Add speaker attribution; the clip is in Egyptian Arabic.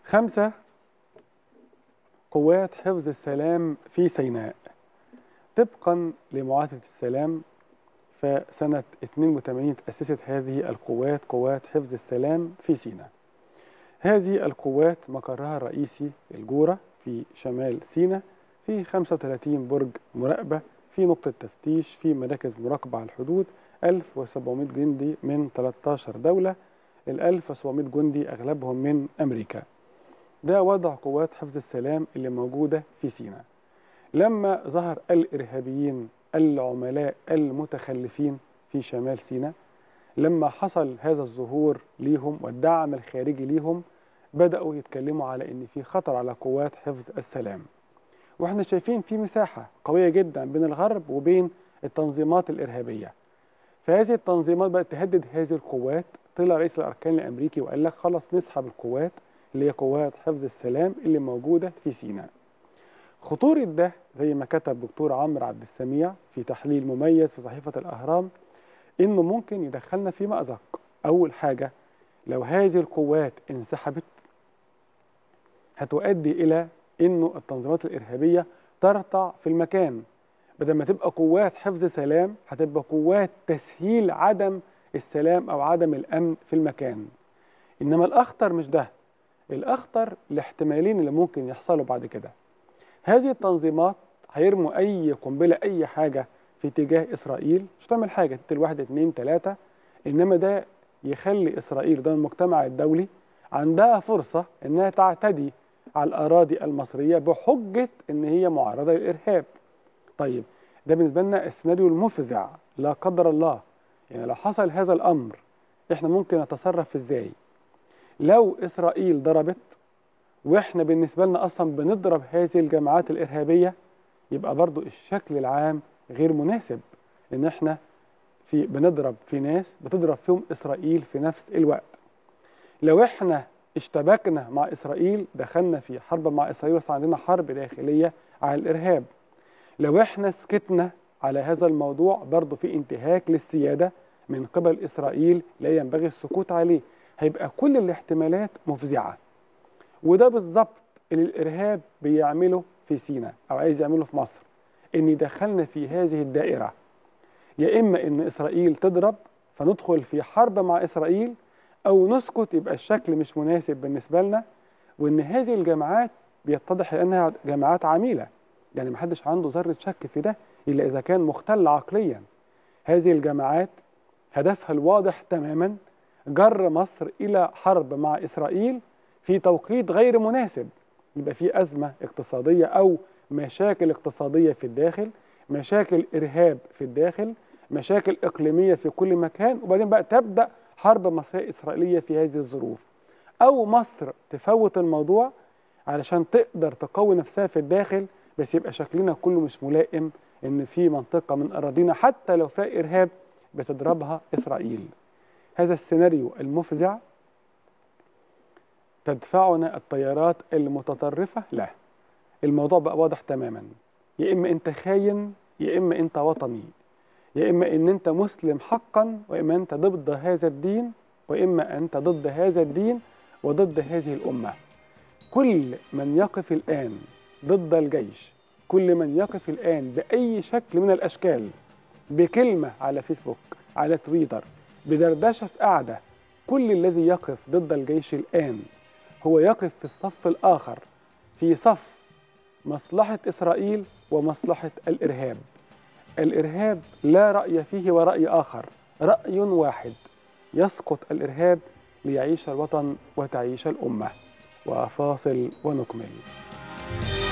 Speaker 1: خمسة قوات حفظ السلام في سيناء طبقا لمعاهدة السلام فسنة 82 تأسست هذه القوات قوات حفظ السلام في سيناء هذه القوات مقرها الرئيسي الجورة في شمال سيناء في 35 برج مراقبة في نقطة تفتيش في مراكز مراقبة على الحدود 1700 جندي من 13 دولة ال 1700 جندي أغلبهم من أمريكا ده وضع قوات حفظ السلام اللي موجودة في سيناء لما ظهر الإرهابيين العملاء المتخلفين في شمال سيناء لما حصل هذا الظهور ليهم والدعم الخارجي ليهم بدأوا يتكلموا على إن في خطر على قوات حفظ السلام واحنا شايفين في مساحة قوية جدا بين الغرب وبين التنظيمات الإرهابية فهذه التنظيمات بقت تهدد هذه القوات طلع رئيس الأركان الأمريكي وقال لك خلاص نسحب القوات اللي هي قوات حفظ السلام اللي موجودة في سيناء خطورة ده زي ما كتب دكتور عمرو عبد السميع في تحليل مميز في صحيفة الأهرام إنه ممكن يدخلنا في مأزق أول حاجة لو هذه القوات انسحبت هتؤدي إلى إنه التنظيمات الإرهابية ترتع في المكان بدل ما تبقى قوات حفظ سلام هتبقى قوات تسهيل عدم السلام أو عدم الأمن في المكان إنما الأخطر مش ده الأخطر الاحتمالين اللي ممكن يحصلوا بعد كده هذه التنظيمات هيرموا أي قنبلة أي حاجة في اتجاه إسرائيل مش هتعمل حاجة تقتل واحد اتنين تلاتة إنما ده يخلي إسرائيل ده المجتمع الدولي عندها فرصة إنها تعتدي على الأراضي المصرية بحجة إن هي معرضة للإرهاب طيب ده بالنسبة لنا السيناريو المفزع لا قدر الله يعني لو حصل هذا الأمر إحنا ممكن نتصرف إزاي لو إسرائيل ضربت وإحنا بالنسبة لنا أصلا بنضرب هذه الجماعات الإرهابية يبقى برضو الشكل العام غير مناسب إن إحنا في بنضرب في ناس بتضرب فيهم إسرائيل في نفس الوقت لو إحنا اشتبكنا مع إسرائيل دخلنا في حرب مع إسرائيل وصار عندنا حرب داخلية على الإرهاب لو إحنا سكتنا على هذا الموضوع برضه في انتهاك للسيادة من قبل إسرائيل لا ينبغي السكوت عليه هيبقى كل الاحتمالات مفزعة وده بالظبط اللي الإرهاب بيعمله في سيناء أو عايز يعمله في مصر إن دخلنا في هذه الدائرة يا إما إن إسرائيل تضرب فندخل في حرب مع إسرائيل أو نسكت يبقى الشكل مش مناسب بالنسبة لنا وإن هذه الجماعات بيتضح أنها جماعات عميلة يعني محدش عنده ذرة شك في ده إلا إذا كان مختل عقليا هذه الجماعات هدفها الواضح تماما جر مصر إلى حرب مع إسرائيل في توقيت غير مناسب يبقى في أزمة اقتصادية أو مشاكل اقتصادية في الداخل مشاكل إرهاب في الداخل مشاكل إقليمية في كل مكان وبعدين بقى تبدأ حرب مصرية إسرائيلية في هذه الظروف أو مصر تفوت الموضوع علشان تقدر تقوي نفسها في الداخل بس يبقى شكلنا كله مش ملائم إن في منطقة من أراضينا حتى لو فيها إرهاب بتضربها إسرائيل هذا السيناريو المفزع تدفعنا التيارات المتطرفة له الموضوع بقى واضح تماما يا إما أنت خاين يا إما أنت وطني يا إما أن أنت مسلم حقا وإما أنت ضد هذا الدين وإما أنت ضد هذا الدين وضد هذه الأمة كل من يقف الآن ضد الجيش كل من يقف الآن بأي شكل من الأشكال بكلمة على فيسبوك على تويتر بدردشة في قعدة كل الذي يقف ضد الجيش الآن هو يقف في الصف الآخر في صف مصلحة إسرائيل ومصلحة الإرهاب الإرهاب لا رأي فيه ورأي آخر رأي واحد يسقط الإرهاب ليعيش الوطن وتعيش الأمة وفاصل ونكمل